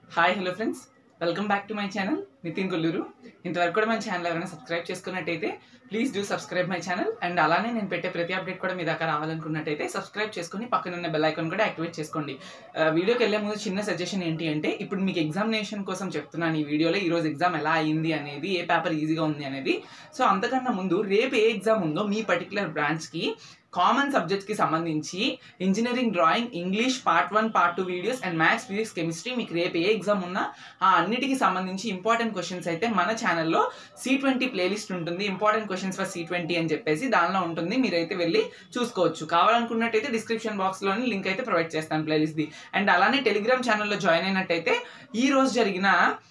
hi hello friends welcome back to my channel Nitin Kolluru ఇంతవరకు కూడా మన ఛానల్ ఎవరైనా సబ్స్క్రైబ్ చేసుకున్నట్టయితే please do subscribe my channel and అలానే నేను పెట్టే ప్రతి అప్డేట్ కూడా మీ దాకా రావాలనుకున్నట్టయితే సబ్స్క్రైబ్ చేసుకొని పక్కన ఉన్న బెల్ ఐకాన్ కూడా యాక్టివేట్ చేసుకోండి ఆ, వీడియోకి వెళ్ళే ముందు చిన్న సజెషన్ ఏంటి అంటే ఇప్పుడు మీకు ఎగ్జామినేషన్ కోసం చెప్తున్నాను ఈ వీడియోలో ఈ రోజు ఎగ్జామ్ ఎలా అయింది అనేది ఏ పేపర్ ఈజీగా ఉంది అనేది సో అంతకన్నా ముందు రేపు ఏ ఎగ్జామ్ ఉందో మీ పర్టికులర్ బ్రాంచ్కి కామన్ సబ్జెక్ట్స్కి సంబంధించి engineering drawing English part one part two videos and maths physics chemistry మీకు రేపు ఏ ఎగ్జామ్ ఉన్నా ఆ అన్నిటికి సంబంధించి ఇంపార్టెంట్ క్వశ్చన్స్ అయితే మన ఛానల్లో సి ట్వంటీ ప్లేలిస్ట్ ఉంటుంది important questions for C twenty అని చెప్పేసి దానిలో ఉంటుంది మీరైతే వెళ్ళి చూసుకోవచ్చు కావాలనుకున్నట్టయితే డిస్క్రిప్షన్ బాక్స్లోని లింక్ అయితే ప్రొవైడ్ చేస్తాను ప్లేలిస్ట్ది అండ్ అలానే టెలిగ్రామ్ ఛానల్లో జాయిన్ అయినట్టయితే ఈ రోజు జరిగిన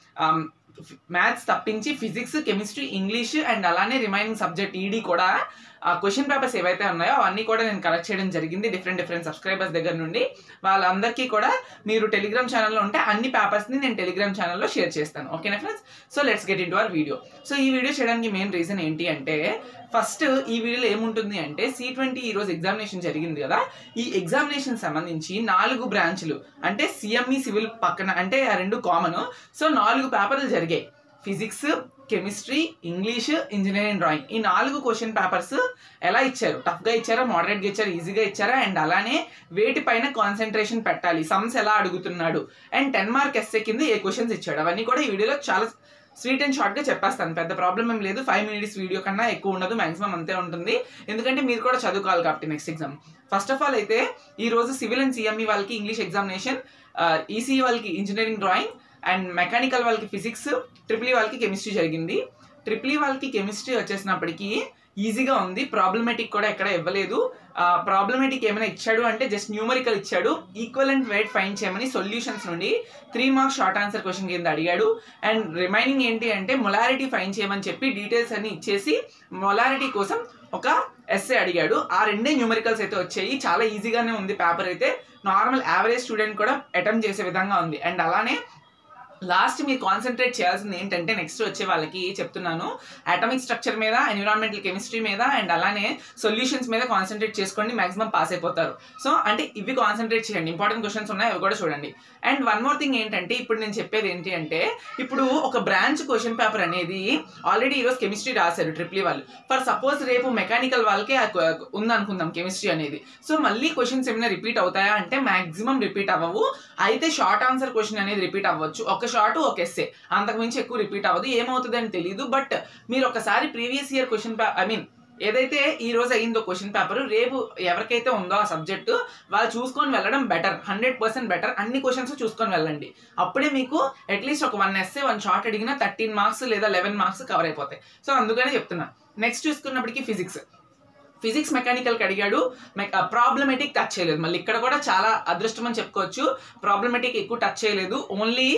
మ్యాథ్స్ తప్పించి ఫిజిక్స్ కెమిస్ట్రీ ఇంగ్లీష్ అండ్ అలానే రిమైనింగ్ సబ్జెక్ట్ ఈడీ కూడా ఆ క్వశ్చన్ పేపర్స్ ఏవైతే ఉన్నాయో అవన్నీ కూడా నేను కలెక్ట్ చేయడం జరిగింది డిఫరెంట్ డిఫరెంట్ సబ్స్క్రైబర్స్ దగ్గర నుండి వాళ్ళందరికీ కూడా మీరు టెలిగ్రామ్ ఛానల్లో ఉంటే అన్ని పేపర్స్ని నేను టెలిగ్రామ్ ఛానల్లో షేర్ చేస్తాను ఓకేనా friends so let's get into our video so ఈ వీడియో చేయడానికి మెయిన్ రీజన్ ఏంటి అంటే ఫస్ట్ ఈ వీడియోలో ఏముంటుంది అంటే సి ట్వంటీ ఈ రోజు ఎగ్జామినేషన్ జరిగింది కదా ఈ ఎగ్జామినేషన్ సంబంధించి నాలుగు బ్రాంచ్లు అంటే సిఎంఈ సివిల్ పక్కన అంటే ఆ రెండు కామన్ సో నాలుగు పేపర్లు జరిగాయి physics chemistry English engineering drawing ఈ నాలుగు క్వశ్చన్ పేపర్స్ ఎలా ఇచ్చారు టఫ్గా ఇచ్చారా మోడరేట్గా ఇచ్చారా ఈజీగా ఇచ్చారా అండ్ అలానే వేటిపైన కాన్సన్ట్రేషన్ పెట్టాలి సమ్స్ ఎలా అడుగుతున్నాడు అండ్ టెన్ మార్క్ ఎస్ఏ కింద ఏ క్వశ్చన్స్ ఇచ్చాడు అవన్నీ కూడా ఈ వీడియోలో చాలా స్వీట్ అండ్ షార్ట్గా చెప్పేస్తాను పెద్ద ప్రాబ్లం ఏం లేదు ఫైవ్ మినిట్స్ వీడియో కన్నా ఎక్కువ ఉండదు మాక్సిమం అంతే ఉంటుంది ఎందుకంటే మీరు కూడా చదువుకోవాలి కాబట్టి next exam first of all అయితే ఈ రోజు సివిల్ అండ్ సిఎంఈ వాళ్ళకి ఇంగ్లీష్ ఎగ్జామినేషన్ ఈసీఈ వాళ్ళకి ఇంజనీరింగ్ డ్రాయింగ్ అండ్ మెకానికల్ వాళ్ళకి ఫిజిక్స్ ట్రిపుల్ వాళ్ళకి కెమిస్ట్రీ జరిగింది ట్రిపుల్ వాళ్ళకి కెమిస్ట్రీ వచ్చేసినప్పటికీ ఈజీగా ఉంది ప్రాబ్లమేటిక్ కూడా ఎక్కడ ఇవ్వలేదు ప్రాబ్లమేటిక్ ఏమైనా ఇచ్చాడు అంటే జస్ట్ న్యూమరికల్ ఇచ్చాడు ఈక్వల్ అండ్ వెయిట్ ఫైన్ చేయమని సొల్యూషన్స్ నుండి three marks short answer question కింద అడిగాడు అండ్ రిమైనింగ్ ఏంటి అంటే మొలారిటీ ఫైన్ చేయమని చెప్పి డీటెయిల్స్ అన్ని ఇచ్చేసి మొలారిటీ కోసం ఒక ఎస్ఏ అడిగాడు ఆ రెండే న్యూమరికల్స్ అయితే వచ్చాయి చాలా ఈజీగానే ఉంది పేపర్ అయితే నార్మల్ యావరేజ్ స్టూడెంట్ కూడా అటెంప్ట్ చేసే విధంగా ఉంది అండ్ అలానే లాస్ట్ మీరు కాన్సన్ట్రేట్ చేయాల్సింది ఏంటంటే నెక్స్ట్ వచ్చే వాళ్ళకి చెప్తున్నాను అటామిక్ స్ట్రక్చర్ మీద ఎన్విరాన్మెంటల్ కెమిస్ట్రీ మీద అండ్ అలానే సొల్యూషన్స్ మీద కాన్సన్ట్రేట్ చేసుకోండి మాక్సిమం పాస్ అయిపోతారు సో అంటే ఇవి కాన్సన్ట్రేట్ చేయండి ఇంపార్టెంట్ క్వశ్చన్స్ ఉన్నాయి అవి కూడా చూడండి అండ్ వన్ మోర్ థింగ్ ఏంటంటే ఇప్పుడు నేను చెప్పేది ఏంటి అంటే ఇప్పుడు ఒక బ్రాంచ్ క్వశ్చన్ పేపర్ అనేది ఆల్రెడీ ఈరోజు కెమిస్ట్రీ రాశారు ట్రిప్లీ వాళ్ళు ఫర్ సపోజ్ రేపు మెకానికల్ వాళ్ళకి ఉందనుకుందాం కెమిస్ట్రీ అనేది సో మళ్ళీ క్వశ్చన్స్ ఏమైనా రిపీట్ అవుతాయా అంటే మాక్సిమం రిపీట్ అవ్వవు అయితే షార్ట్ ఆన్సర్ క్వశ్చన్ అనేది రిపీట్ అవ్వచ్చు ఒక షార్ట్ ఒక ఎస్సే అంతకుమించి ఎక్కువ రిపీట్ అవ్వదు ఏమవుతుంది అని తెలియదు బట్ మీరు ఒకసారి previous year question I mean ఏదైతే ఈ రోజు అయిందో క్వశ్చన్ పేపర్ రేపు ఎవరికైతే ఉందో ఆ సబ్జెక్టు వాళ్ళు చూసుకొని వెళ్ళడం బెటర్ హండ్రెడ్ పర్సెంట్ బెటర్ అన్ని క్వశ్చన్స్ చూసుకొని వెళ్ళండి అప్పుడే మీకు అట్లీస్ట్ ఒక వన్ ఎస్ఏ వన్ షార్ట్ అడిగినా థర్టీన్ మార్క్స్ లేదా లెవెన్ మార్క్స్ కవర్ అయిపోతాయి సో అందుకనే చెప్తున్నా నెక్స్ట్ చూసుకున్నప్పటికీ ఫిజిక్స్ ఫిజిక్స్ మెకానికల్కి అడిగాడు ప్రాబ్లమేటిక్ టచ్ చేయలేదు మళ్ళీ ఇక్కడ కూడా చాలా అదృష్టం అని చెప్పుకోవచ్చు ప్రాబ్లమేటిక్ ఎక్కువ టచ్ చేయలేదు only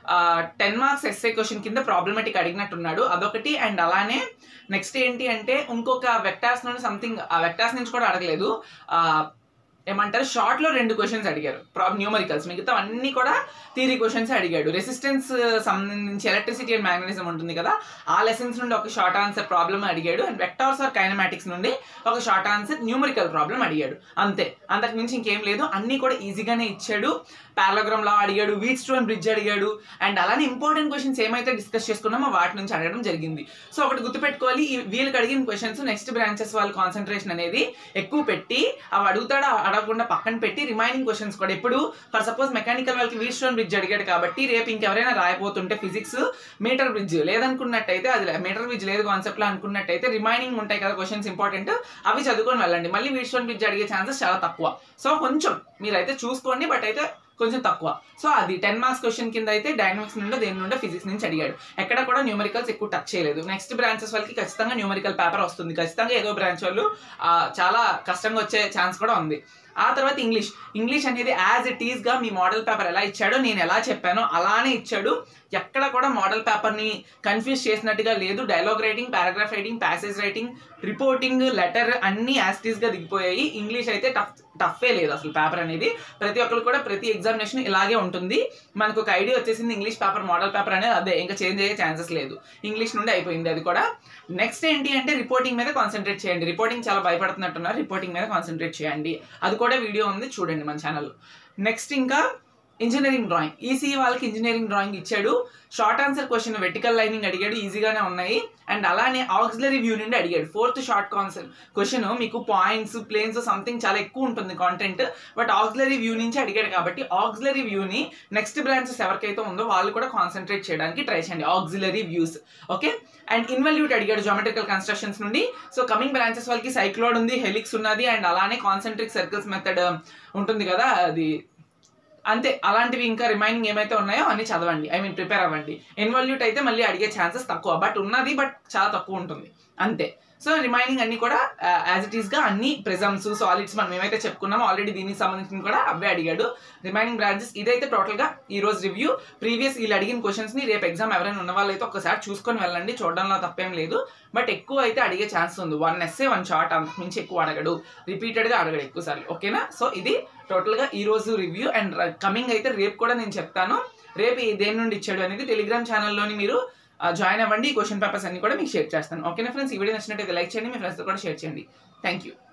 ten marks SA question కింద ప్రాబ్లమేటిక్ అడిగినట్టున్నాడు అదొకటి అండ్ అలానే నెక్స్ట్ ఏంటి అంటే ఇంకొక వెక్టార్స్ నుండి సంథింగ్ ఆ వెక్టార్స్ నుంచి కూడా అడగలేదు ఆ, ఏమంటారు షార్ట్ లో రెండు క్వశ్చన్స్ అడిగారు ప్రాబ్ న్యూమరికల్స్ మిగతా అన్ని కూడా థియరీ క్వశ్చన్స్ అడిగాడు రెసిస్టెన్స్ సంబంధించి ఎలక్ట్రిసిటీ అండ్ మ్యాగ్నటిజం ఉంటుంది కదా ఆ లెసన్స్ నుండి ఒక షార్ట్ ఆన్సర్ ప్రాబ్లమ్ అడిగాడు అండ్ వెక్టార్స్ ఆర్ కైనమాటిక్స్ నుండి ఒక షార్ట్ ఆన్సర్ న్యూమరికల్ ప్రాబ్లం అడిగాడు అంతే అంతకు మించి ఇంకేం లేదు అన్ని కూడా ఈజీగానే ఇచ్చాడు పారాగ్రామ్ లా అడిగాడు వీట్ స్టోన్ బ్రిడ్జ్ అడిగాడు అండ్ అలానే ఇంపార్టెంట్ క్వశ్చన్స్ ఏమైతే డిస్కస్ చేసుకున్నామో వాటి నుంచి అడగడం జరిగింది సో ఒకటి గుర్తుపెట్టుకోవాలి ఈ వీళ్ళకి అడిగిన క్వశ్చన్స్ నెక్స్ట్ బ్రాంచెస్ వాళ్ళ కాన్సన్ట్రేషన్ అనేది ఎక్కువ పెట్టి అవి అడుగుతాడా అడగకుండా పక్కన పెట్టి రిమైనింగ్ క్వశ్చన్స్ కూడా ఇప్పుడు ఫర్ సపోజ్ మెకానికల్ వాళ్ళకి వీట్ స్టోన్ బ్రిడ్జ్ అడిగాడు కాబట్టి రేపు ఇంకెవరైనా రాయబోతుంటే ఫిజిక్స్ మీటర్ బ్రిడ్జ్ లేదనుకున్నట్టయితే అది మీటర్ బ్రిడ్జ్ లేదు కాన్సెప్ట్ లో అనుకున్నట్టయితే రిమైనింగ్ ఉంటాయి కదా క్వశ్చన్స్ ఇంపార్టెంట్ అవి చదువుకొని వెళ్ళండి మళ్ళీ వీట్ స్టోన్ బ్రిడ్జ్ అడిగే ఛాన్సెస్ చాలా తక్కువ సో కొంచెం మీరైతే చూసుకోండి బట్ అయితే కొంచెం తక్కువ సో అది టెన్ మార్క్స్ క్వశ్చన్ కింద అయితే డైనమిక్స్ నుండి దేని నుండి ఫిజిక్స్ నుంచి అడిగాడు ఎక్కడ కూడా న్యూమరికల్స్ ఎక్కువ టచ్ చేయలేదు నెక్స్ట్ బ్రాంచెస్ వాళ్ళకి ఖచ్చితంగా న్యూమరికల్ పేపర్ వస్తుంది ఖచ్చితంగా ఏదో బ్రాంచ్ వాళ్ళు ఆ, చాలా కష్టంగా వచ్చే ఛాన్స్ కూడా ఉంది ఆ తర్వాత ఇంగ్లీష్ ఇంగ్లీష్ అనేది యాజ్ ఇట్ ఈస్ గా మీ మోడల్ పేపర్ ఎలా ఇచ్చాడో నేను ఎలా చెప్పానో అలానే ఇచ్చాడు ఎక్కడ కూడా మోడల్ పేపర్ని కన్ఫ్యూజ్ చేసినట్టుగా లేదు dialogue writing paragraph writing passage writing reporting letter అన్ని యాస్టీస్ గా దిగిపోయాయి ఇంగ్లీష్ అయితే టఫ్ టఫే లేదు అసలు పేపర్ అనేది ప్రతి ఒక్కరు కూడా ప్రతి ఎగ్జామినేషన్ ఇలాగే ఉంటుంది మనకు ఒక ఐడియా వచ్చేసింది ఇంగ్లీష్ పేపర్ మోడల్ పేపర్ అనేది అదే ఇంకా చేంజ్ అయ్యే ఛాన్సెస్ లేదు ఇంగ్లీష్ నుండి అయిపోయింది అది కూడా నెక్స్ట్ ఏంటి అంటే రిపోర్టింగ్ మీద కాన్సన్ట్రేట్ చేయండి రిపోర్టింగ్ చాలా భయపడుతున్నట్టున్నారు రిపోర్టింగ్ మీద కాన్సన్ట్రేట్ చేయండి అది కూడా వీడియో ఉంది చూడండి మన ఛానల్ నెక్స్ట్ ఇంకా ఇంజనీరింగ్ డ్రాయింగ్ ఈసీఈ వాళ్ళకి ఇంజనీరింగ్ డ్రాయింగ్ ఇచ్చాడు short answer question vertical lining అడిగాడు ఈజీగానే ఉన్నాయి అండ్ అలానే ఆక్సిలరీ వ్యూ నుండి అడిగాడు ఫోర్త్ షార్ట్ కాన్సెప్ట్ క్వశ్చన్ మీకు పాయింట్స్ ప్లేన్స్ సంథింగ్ చాలా ఎక్కువ ఉంటుంది కాంటెంట్ బట్ ఆక్సిలరీ వ్యూ నుంచి అడిగాడు కాబట్టి ఆక్సిలరీ వ్యూని నెక్స్ట్ బ్రాంచెస్ ఎవరికైతే ఉందో వాళ్ళు కూడా కాన్సన్ట్రేట్ చేయడానికి ట్రై చేయండి auxiliary views okay and involute అడిగాడు జామెట్రికల్ కన్స్ట్రక్షన్స్ నుండి సో కమింగ్ బ్రాంచెస్ వాళ్ళకి సైక్లోడ్ ఉంది హెలిక్స్ ఉన్నది అండ్ అలానే కాన్సెంట్రిక్ సర్కిల్స్ మెథడ్ ఉంటుంది కదా అది అంతే అలాంటివి ఇంకా రిమైనింగ్ ఏమైతే ఉన్నాయో అన్ని చదవండి ఐ మీన్ ప్రిపేర్ అవ్వండి ఇన్వాల్యూట్ అయితే మళ్ళీ అడిగే ఛాన్సెస్ తక్కువ బట్ ఉన్నది బట్ చాలా తక్కువ ఉంటుంది అంతే సో రిమైనింగ్ అన్ని కూడా యాజ్ ఇట్ ఈస్ గా అన్ని ప్రిజమ్స్ సాలిడ్స్ మనం ఏమైతే చెప్పుకున్నామో ఆల్రెడీ దీనికి సంబంధించిన కూడా అవే అడిగాడు రిమైనింగ్ బ్రాంచెస్ ఇదైతే టోటల్ గా ఈ రోజు రివ్యూ ప్రీవియస్ వీళ్ళు అడిగిన క్వశ్చన్స్ ని రేపు ఎగ్జామ్ ఎవరైనా ఉన్న వాళ్ళైతే ఒకసారి చూసుకొని వెళ్ళండి చూడడంలో తప్పేం లేదు బట్ ఎక్కువ అయితే అడిగే ఛాన్స్ ఉంది వన్ ఎస్ఏ వన్ షార్ట్ అంతకు మించి ఎక్కువ అడగడు రిపీటెడ్ గా అడగడు ఎక్కువ సార్లు ఓకేనా సో ఇది టోటల్ గా ఈ రోజు రివ్యూ అండ్ కమింగ్ అయితే రేపు కూడా నేను చెప్తాను రేపు ఈ దేని నుండి ఇచ్చాడు అనేది టెలిగ్రామ్ ఛానల్లోని మీరు జాయిన్ అవ్వండి ఈ క్వశ్చన్ పేపర్స్ అన్ని కూడా మీకు షేర్ చేస్తాను ఓకేనా ఫ్రెండ్స్ ఈ వీడియో నచ్చినట్టయితే లైక్ చేయండి మీ ఫ్రెండ్స్ కూడా షేర్ చేయండి థ్యాంక్ యూ